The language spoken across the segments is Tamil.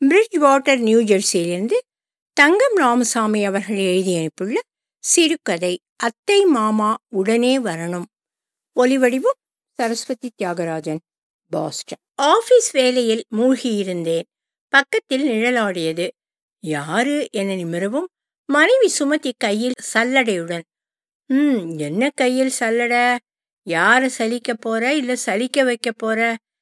பிரிட்ஜ் வாட்டர் நியூ ஜெர்சியிலிருந்து தங்கம் ராமசாமி அவர்கள் எழுதி அனுப்பியுள்ள சிறுகதை அத்தை மாமா உடனே வரணும் ஒலிவடிவும் சரஸ்வதி தியாகராஜன் பாஸ்டன் ஆபீஸ் வேலையில் மூழ்கியிருந்தேன் பக்கத்தில் நிழலாடியது யாரு என நிமிரவும் மனைவி சுமத்தி கையில் சல்லடையுடன் ம் என்ன கையில் சல்லட யாரை சலிக்க போற இல்ல சலிக்க வைக்க போற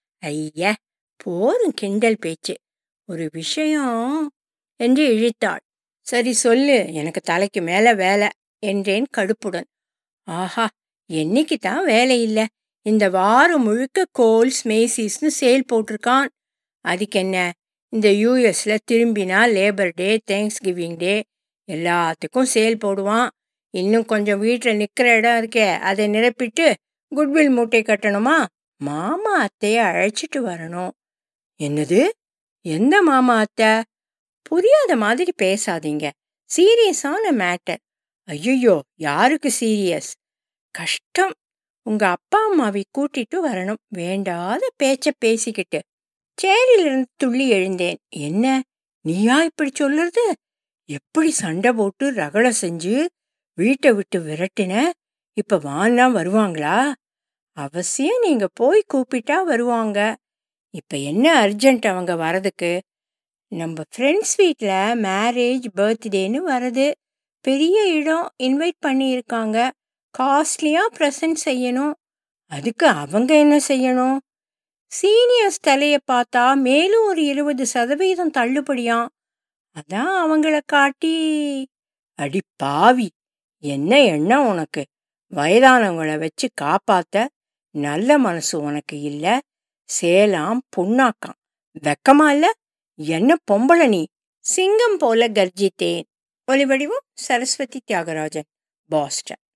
ஐய போதும் கிண்டல் பேச்சு ஒரு விஷயம் என்று இழித்தாள் சரி சொல்லு எனக்கு தலைக்கு மேல வேலை என்றேன் கடுப்புடன் ஆஹா என்னைக்கு தான் வேலை இல்லை இந்த வாரம் முழுக்க கோல்ஸ் மேசிஸ்னு சேல் போட்டிருக்கான் அதுக்கு என்ன இந்த யூஎஸ்ல திரும்பினா Labor Day Thanksgiving Day எல்லாத்துக்கும் சேல் போடுவான் இன்னும் கொஞ்சம் வீட்டில் நிற்கிற இடம் இருக்கே அதை நிரப்பிட்டு குட்வில் மூட்டை கட்டணுமா மாமா அத்தையை அழைச்சிட்டு வரணும் என்னது எந்த மாமா அத்தை புரியாத மாதிரி பேசாதீங்க சீரியஸான மேட்டர் ஐயோ யாருக்கு சீரியஸ் கஷ்டம் உங்க அப்பா அம்மாவை கூட்டிட்டு வரணும் வேண்டாத பேச்ச பேசிக்கிட்டு சேரிலிருந்து துள்ளி எழுந்தேன் என்ன நீயா இப்படி சொல்லுறது எப்படி சண்டை போட்டு ரகலை செஞ்சு வீட்டை விட்டு விரட்டின இப்ப வான்னா வருவாங்களா அவசியம் நீங்க போய் கூப்பிட்டா வருவாங்க இப்ப என்ன அர்ஜென்ட் அவங்க வரதுக்கு நம்ம ஃப்ரெண்ட்ஸ் வீட்டில் மேரேஜ் பர்த்டேன்னு வருது பெரிய இடம் இன்வைட் பண்ணியிருக்காங்க காஸ்ட்லியாக ப்ரெசன்ட் செய்யணும் அதுக்கு அவங்க என்ன செய்யணும் சீனியர்ஸ் தலையை பார்த்தா மேலும் ஒரு இருபது சதவீதம் தள்ளுபடியாம் அதான் அவங்கள காட்டி அடி பாவி என்ன எண்ணம் உனக்கு வயதானவங்கள வச்சு காப்பாத்த நல்ல மனசு உனக்கு இல்ல சேலாம் புண்ணாக்காம் வெக்கமா இல்ல என்ன பொம்பளை நீ சிங்கம் போல கர்ஜித்தேன் ஒலிவடிவும் சரஸ்வதி தியாகராஜன் பாஸ்டன்